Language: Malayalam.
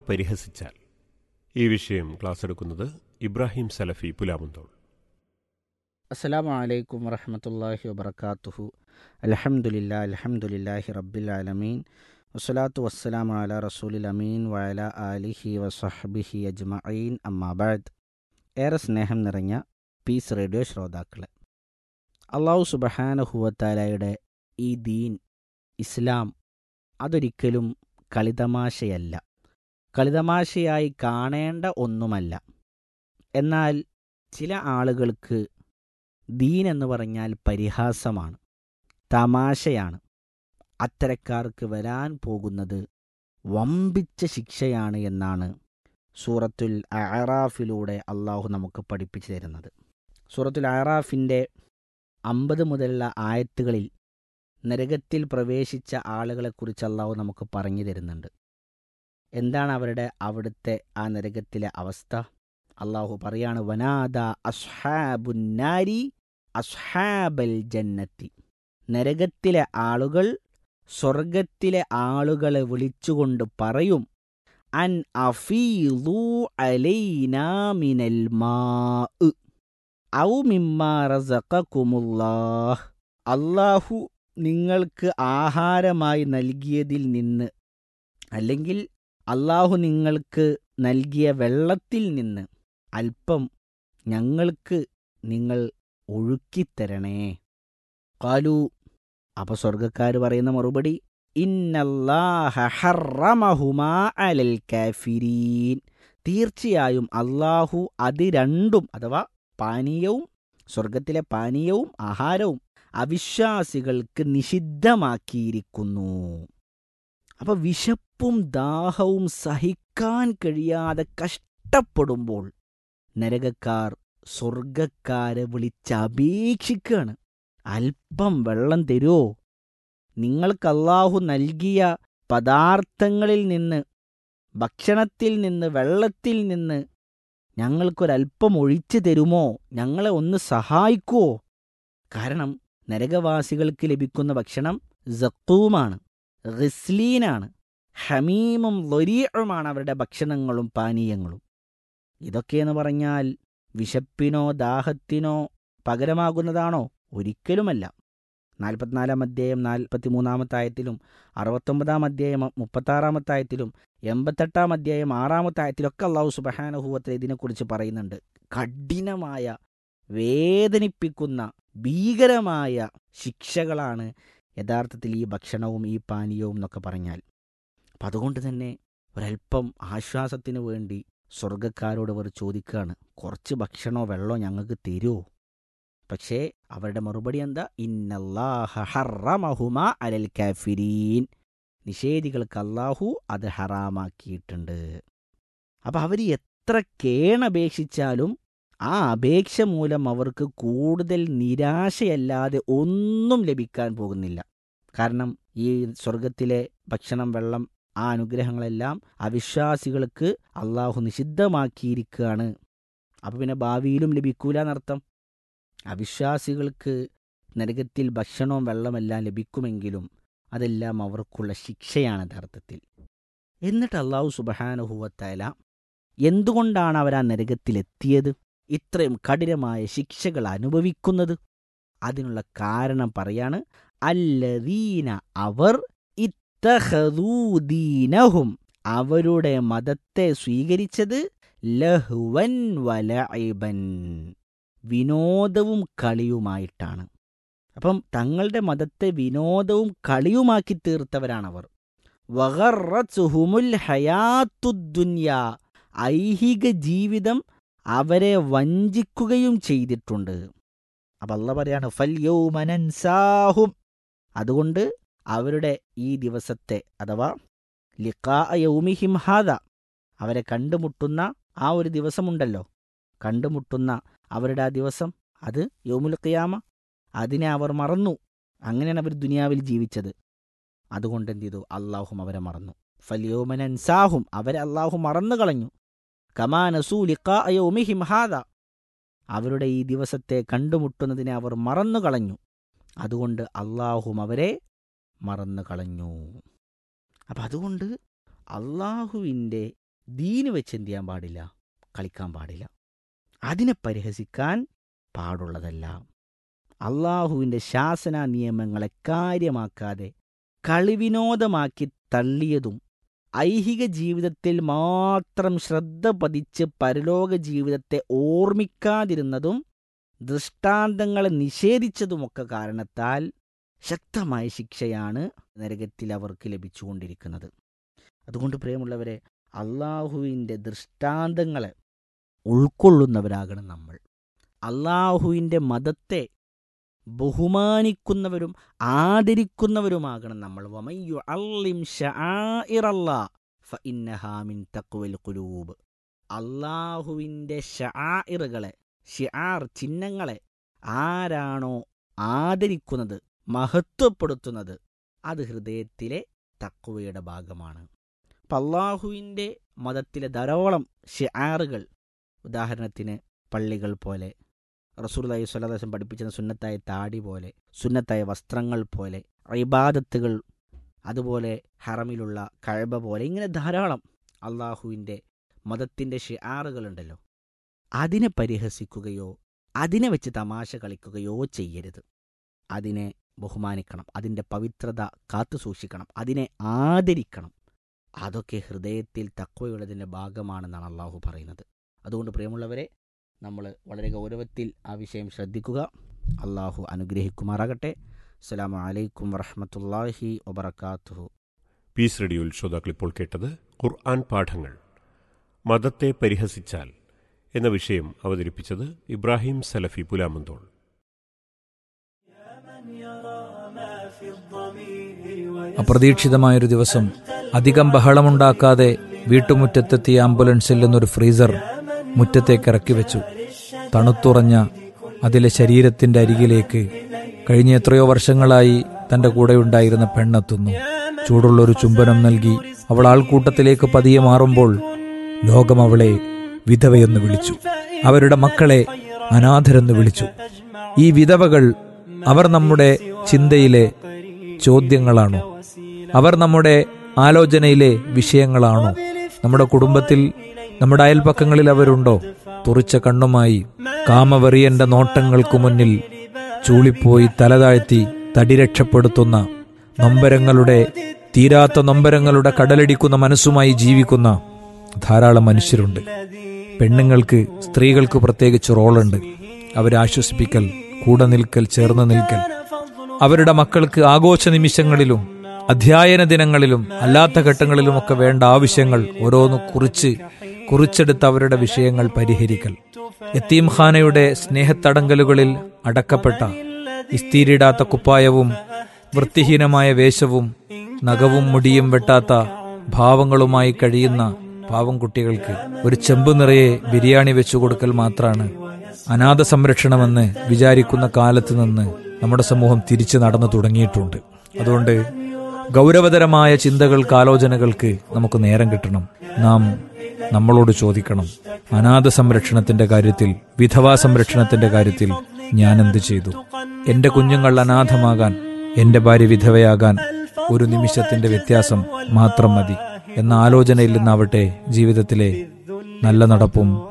പരിഹസിച്ചാൽ ഈ വിഷയം ക്ലാസ് എടുക്കുന്നത് ഇബ്രാഹിം സലഫി പുലാമുന്തോൾ അസ്സലാമു അലൈക്കും വറഹമത്തല്ലാഹി വബർക്കാത്തുഹു അലഹമുല്ല അലഹമുല്ലാഹി റബ്ബിൽ ആലമീൻ വസ്സലാത്തു വസ്സലാമു അല റസൂലിൽ അമീൻ വയല ആലിഹി വസഹബിഹി അജ്മഈൻ അമ്മാബാദ് ഏറെ സ്നേഹം നിറഞ്ഞ പീസ് റേഡിയോ ശ്രോതാക്കളെ അള്ളാഹു സുബഹാനഹുവത്താലയുടെ ഈ ദീൻ ഇസ്ലാം അതൊരിക്കലും കളിതമാശയല്ല കളിതമാശയായി കാണേണ്ട ഒന്നുമല്ല എന്നാൽ ചില ആളുകൾക്ക് ദീൻ എന്ന് പറഞ്ഞാൽ പരിഹാസമാണ് തമാശയാണ് അത്തരക്കാർക്ക് വരാൻ പോകുന്നത് വമ്പിച്ച ശിക്ഷയാണ് എന്നാണ് സൂറത്തുൽ അറാഫിലൂടെ അള്ളാഹു നമുക്ക് പഠിപ്പിച്ചു തരുന്നത് സൂറത്തുൽ അറാഫിൻ്റെ അമ്പത് മുതലുള്ള ആയത്തുകളിൽ നരകത്തിൽ പ്രവേശിച്ച ആളുകളെക്കുറിച്ച് അള്ളാഹു നമുക്ക് പറഞ്ഞു തരുന്നുണ്ട് എന്താണ് അവരുടെ അവിടുത്തെ ആ നരകത്തിലെ അവസ്ഥ അള്ളാഹു പറയാണ് വനാദ അസ്ഹാബുന്നാരി അസ്ഹാബൽ ജന്നത്തി നരകത്തിലെ ആളുകൾ സ്വർഗത്തിലെ ആളുകളെ വിളിച്ചുകൊണ്ട് പറയും അൻ അഫീലു അലൈനാ മിനൽ മാ ഔ മിമ്മാ റസഖക്കുമുല്ലാഹ് അള്ളാഹു നിങ്ങൾക്ക് ആഹാരമായി നൽകിയതിൽ നിന്ന് അല്ലെങ്കിൽ അള്ളാഹു നിങ്ങൾക്ക് നൽകിയ വെള്ളത്തിൽ നിന്ന് അല്പം ഞങ്ങൾക്ക് നിങ്ങൾ ഒഴുക്കിത്തരണേ കാലു അപ്പൊ സ്വർഗക്കാർ പറയുന്ന മറുപടി ഇന്നല്ലാഹുമാ അലൽ കാഫിരീൻ തീർച്ചയായും അള്ളാഹു അത് രണ്ടും അഥവാ പാനീയവും സ്വർഗത്തിലെ പാനീയവും ആഹാരവും അവിശ്വാസികൾക്ക് നിഷിദ്ധമാക്കിയിരിക്കുന്നു അപ്പൊ വിശപ്പും ദാഹവും സഹിക്കാൻ കഴിയാതെ കഷ്ടപ്പെടുമ്പോൾ നരകക്കാർ സ്വർഗക്കാരെ വിളിച്ചപേക്ഷിക്കുകയാണ് അല്പം വെള്ളം തരുമോ നിങ്ങൾക്ക് അള്ളാഹു നൽകിയ പദാർത്ഥങ്ങളിൽ നിന്ന് ഭക്ഷണത്തിൽ നിന്ന് വെള്ളത്തിൽ നിന്ന് ഞങ്ങൾക്കൊരല്പം ഒഴിച്ചു തരുമോ ഞങ്ങളെ ഒന്ന് സഹായിക്കുവോ കാരണം നരകവാസികൾക്ക് ലഭിക്കുന്ന ഭക്ഷണം ജക്കൂമാണ് റിസ്ലീനാണ് ഹമീമും ലൊരീഴുമാണ് അവരുടെ ഭക്ഷണങ്ങളും പാനീയങ്ങളും ഇതൊക്കെയെന്ന് പറഞ്ഞാൽ വിശപ്പിനോ ദാഹത്തിനോ പകരമാകുന്നതാണോ ഒരിക്കലുമല്ല നാൽപ്പത്തിനാലാം അധ്യായം നാൽപ്പത്തിമൂന്നാമത്തെ ആയത്തിലും അറുപത്തൊമ്പതാം അധ്യായം മുപ്പത്താറാമത്തെ ആയത്തിലും എൺപത്തെട്ടാം അധ്യായം ആറാമത്തെ ആയത്തിലൊക്കെ അള്ളാഹു സുബഹാനുഭൂവത്തിൽ ഇതിനെക്കുറിച്ച് പറയുന്നുണ്ട് കഠിനമായ വേദനിപ്പിക്കുന്ന ഭീകരമായ ശിക്ഷകളാണ് യഥാർത്ഥത്തിൽ ഈ ഭക്ഷണവും ഈ പാനീയവും എന്നൊക്കെ പറഞ്ഞാൽ അപ്പം അതുകൊണ്ട് തന്നെ ഒരല്പം ആശ്വാസത്തിന് വേണ്ടി സ്വർഗക്കാരോട് അവർ ചോദിക്കുകയാണ് കുറച്ച് ഭക്ഷണമോ വെള്ളമോ ഞങ്ങൾക്ക് തരുമോ പക്ഷേ അവരുടെ മറുപടി എന്താ ഇന്നല്ലാഹുമ അലൽ കാഫിരീൻ നിഷേധികൾക്ക് അള്ളാഹു അത് ഹറാമാക്കിയിട്ടുണ്ട് അപ്പം അവർ എത്ര കേണപേക്ഷിച്ചാലും ആ അപേക്ഷ മൂലം അവർക്ക് കൂടുതൽ നിരാശയല്ലാതെ ഒന്നും ലഭിക്കാൻ പോകുന്നില്ല കാരണം ഈ സ്വർഗത്തിലെ ഭക്ഷണം വെള്ളം ആ അനുഗ്രഹങ്ങളെല്ലാം അവിശ്വാസികൾക്ക് അള്ളാഹു നിഷിദ്ധമാക്കിയിരിക്കുകയാണ് അപ്പം പിന്നെ ഭാവിയിലും ലഭിക്കൂല എന്നർത്ഥം അവിശ്വാസികൾക്ക് നരകത്തിൽ ഭക്ഷണവും വെള്ളമെല്ലാം ലഭിക്കുമെങ്കിലും അതെല്ലാം അവർക്കുള്ള ശിക്ഷയാണ് യഥാർത്ഥത്തിൽ എന്നിട്ട് അള്ളാഹു സുബഹാനുഹൂവത്തല എന്തുകൊണ്ടാണ് അവർ ആ നരകത്തിലെത്തിയത് ഇത്രയും കഠിനമായ ശിക്ഷകൾ അനുഭവിക്കുന്നത് അതിനുള്ള കാരണം പറയാണ് അല്ലദീന അവർ ഇത്തഹദൂദീനഹും അവരുടെ മതത്തെ സ്വീകരിച്ചത് ലഹുവൻ വലഇബൻ വിനോദവും കളിയുമായിട്ടാണ് അപ്പം തങ്ങളുടെ മതത്തെ വിനോദവും കളിയുമാക്കി തീർത്തവരാണവർ വഹറസുഹുമുൽ ഹയാത്തുദ്ദുന്യ ഐഹിക ജീവിതം അവരെ വഞ്ചിക്കുകയും ചെയ്തിട്ടുണ്ട് അപ്പം അല്ല പറയാണ് ഫൽ യൗമനൻസാഹും അതുകൊണ്ട് അവരുടെ ഈ ദിവസത്തെ അഥവാ ലിഖാ യൗമിഹിം ഹാദ അവരെ കണ്ടുമുട്ടുന്ന ആ ഒരു ദിവസമുണ്ടല്ലോ കണ്ടുമുട്ടുന്ന അവരുടെ ആ ദിവസം അത് യൗമുൽ ഖിയാമ അതിനെ അവർ മറന്നു അങ്ങനെയാണ് അവർ ദുനിയാവിൽ ജീവിച്ചത് അതുകൊണ്ട് എന്ത് ചെയ്തു അള്ളാഹും അവരെ മറന്നു ഫല്യോമനൻസാഹും അവരെ അള്ളാഹു മറന്നു കളഞ്ഞു കമാനസൂലിഖിം ഹാദ അവരുടെ ഈ ദിവസത്തെ കണ്ടുമുട്ടുന്നതിനെ അവർ മറന്നു കളഞ്ഞു അതുകൊണ്ട് അള്ളാഹും അവരെ മറന്നു കളഞ്ഞു അപ്പം അതുകൊണ്ട് അള്ളാഹുവിൻ്റെ ദീന് വെച്ച് എന്ത് ചെയ്യാൻ പാടില്ല കളിക്കാൻ പാടില്ല അതിനെ പരിഹസിക്കാൻ പാടുള്ളതല്ല അള്ളാഹുവിൻ്റെ ശാസന നിയമങ്ങളെ കാര്യമാക്കാതെ കളിവിനോദമാക്കി തള്ളിയതും ഐഹിക ജീവിതത്തിൽ മാത്രം ശ്രദ്ധ പതിച്ച് പരലോക ജീവിതത്തെ ഓർമ്മിക്കാതിരുന്നതും ദൃഷ്ടാന്തങ്ങളെ നിഷേധിച്ചതുമൊക്കെ കാരണത്താൽ ശക്തമായ ശിക്ഷയാണ് നരകത്തിൽ അവർക്ക് ലഭിച്ചുകൊണ്ടിരിക്കുന്നത് അതുകൊണ്ട് പ്രിയമുള്ളവരെ അള്ളാഹുവിൻ്റെ ദൃഷ്ടാന്തങ്ങളെ ഉൾക്കൊള്ളുന്നവരാകണം നമ്മൾ അള്ളാഹുവിൻ്റെ മതത്തെ ബഹുമാനിക്കുന്നവരും ആദരിക്കുന്നവരുമാകണം നമ്മൾ വമയ്യു അള്ളിം ഷആഇറല്ലാ ഫഇന്നഹാ മിൻ തഖ്വൽ ഖുലൂബ് അള്ളാഹുവിൻ്റെ ഷആഇറുകളെ ഷിആർ ചിഹ്നങ്ങളെ ആരാണോ ആദരിക്കുന്നത് മഹത്വപ്പെടുത്തുന്നത് അത് ഹൃദയത്തിലെ തക്വയുടെ ഭാഗമാണ് അപ്പം അള്ളാഹുവിൻ്റെ മതത്തിലെ ധാരാളം ഷിആറുകൾ ഉദാഹരണത്തിന് പള്ളികൾ പോലെ റസൂർലായി സ്വലാദാസം പഠിപ്പിച്ച സുന്നത്തായ താടി പോലെ സുന്നത്തായ വസ്ത്രങ്ങൾ പോലെ ഇബാദത്തുകൾ അതുപോലെ ഹറമിലുള്ള കഴബ പോലെ ഇങ്ങനെ ധാരാളം അള്ളാഹുവിൻ്റെ മതത്തിൻ്റെ ഷിആറുകളുണ്ടല്ലോ അതിനെ പരിഹസിക്കുകയോ അതിനെ വെച്ച് തമാശ കളിക്കുകയോ ചെയ്യരുത് അതിനെ ബഹുമാനിക്കണം അതിൻ്റെ പവിത്രത കാത്തു സൂക്ഷിക്കണം അതിനെ ആദരിക്കണം അതൊക്കെ ഹൃദയത്തിൽ തക്വയുള്ളതിൻ്റെ ഭാഗമാണെന്നാണ് അള്ളാഹു പറയുന്നത് അതുകൊണ്ട് പ്രിയമുള്ളവരെ നമ്മൾ വളരെ ഗൗരവത്തിൽ ആ വിഷയം ശ്രദ്ധിക്കുക അള്ളാഹു അനുഗ്രഹിക്കുമാറാകട്ടെ അസ്സലാമു അലൈക്കും വറഹമത്തല്ലാഹി വബർക്കാത്തുഹു പീസ് റേഡിയോയിൽ ശ്രോതാക്കൾ ഇപ്പോൾ കേട്ടത് ഖുർആൻ പാഠങ്ങൾ മതത്തെ പരിഹസിച്ചാൽ എന്ന വിഷയം അവതരിപ്പിച്ചത് ഇബ്രാഹിം സലഫി പുലാമന്തോൾ അപ്രതീക്ഷിതമായൊരു ദിവസം അധികം ബഹളമുണ്ടാക്കാതെ വീട്ടുമുറ്റത്തെത്തിയ ആംബുലൻസിൽ നിന്നൊരു ഫ്രീസർ മുറ്റത്തേക്ക് ഇറക്കി വെച്ചു തണുത്തുറഞ്ഞ അതിലെ ശരീരത്തിന്റെ അരികിലേക്ക് കഴിഞ്ഞ എത്രയോ വർഷങ്ങളായി തന്റെ കൂടെയുണ്ടായിരുന്ന പെണ്ണെത്തുന്നു ചൂടുള്ളൊരു ചുംബനം നൽകി അവൾ ആൾക്കൂട്ടത്തിലേക്ക് പതിയെ മാറുമ്പോൾ ലോകം അവളെ വിധവയെന്ന് വിളിച്ചു അവരുടെ മക്കളെ അനാഥരെന്ന് വിളിച്ചു ഈ വിധവകൾ അവർ നമ്മുടെ ചിന്തയിലെ ചോദ്യങ്ങളാണോ അവർ നമ്മുടെ ആലോചനയിലെ വിഷയങ്ങളാണോ നമ്മുടെ കുടുംബത്തിൽ നമ്മുടെ അയൽപക്കങ്ങളിൽ അവരുണ്ടോ തുറിച്ച കണ്ണുമായി കാമവെറിയന്റെ നോട്ടങ്ങൾക്കു മുന്നിൽ ചൂളിപ്പോയി തലതാഴ്ത്തി തടി രക്ഷപ്പെടുത്തുന്ന നൊമ്പരങ്ങളുടെ തീരാത്ത നൊമ്പരങ്ങളുടെ കടലടിക്കുന്ന മനസ്സുമായി ജീവിക്കുന്ന ധാരാളം മനുഷ്യരുണ്ട് പെണ്ണുങ്ങൾക്ക് സ്ത്രീകൾക്ക് പ്രത്യേകിച്ച് റോളുണ്ട് അവരെ ആശ്വസിപ്പിക്കൽ കൂടെ നിൽക്കൽ ചേർന്ന് നിൽക്കൽ അവരുടെ മക്കൾക്ക് ആഘോഷ നിമിഷങ്ങളിലും അധ്യയന ദിനങ്ങളിലും അല്ലാത്ത ഘട്ടങ്ങളിലുമൊക്കെ വേണ്ട ആവശ്യങ്ങൾ ഓരോന്ന് കുറിച്ച് കുറിച്ചെടുത്ത് അവരുടെ വിഷയങ്ങൾ പരിഹരിക്കൽ യത്തീംഖാനയുടെ സ്നേഹത്തടങ്കലുകളിൽ അടക്കപ്പെട്ട ഇസ്തീരിടാത്ത കുപ്പായവും വൃത്തിഹീനമായ വേഷവും നഖവും മുടിയും വെട്ടാത്ത ഭാവങ്ങളുമായി കഴിയുന്ന പാവം കുട്ടികൾക്ക് ഒരു ചെമ്പ് നിറയെ ബിരിയാണി വെച്ചു കൊടുക്കൽ മാത്രമാണ് അനാഥ സംരക്ഷണമെന്ന് വിചാരിക്കുന്ന കാലത്ത് നിന്ന് നമ്മുടെ സമൂഹം തിരിച്ചു നടന്നു തുടങ്ങിയിട്ടുണ്ട് അതുകൊണ്ട് ഗൗരവതരമായ ചിന്തകൾക്ക് ആലോചനകൾക്ക് നമുക്ക് നേരം കിട്ടണം നാം നമ്മളോട് ചോദിക്കണം അനാഥ സംരക്ഷണത്തിന്റെ കാര്യത്തിൽ വിധവാ സംരക്ഷണത്തിന്റെ കാര്യത്തിൽ ഞാൻ എന്ത് ചെയ്തു എന്റെ കുഞ്ഞുങ്ങൾ അനാഥമാകാൻ എന്റെ ഭാര്യ വിധവയാകാൻ ഒരു നിമിഷത്തിന്റെ വ്യത്യാസം മാത്രം മതി എന്ന ആലോചനയിൽ നിന്നാവട്ടെ ജീവിതത്തിലെ നല്ല നടപ്പും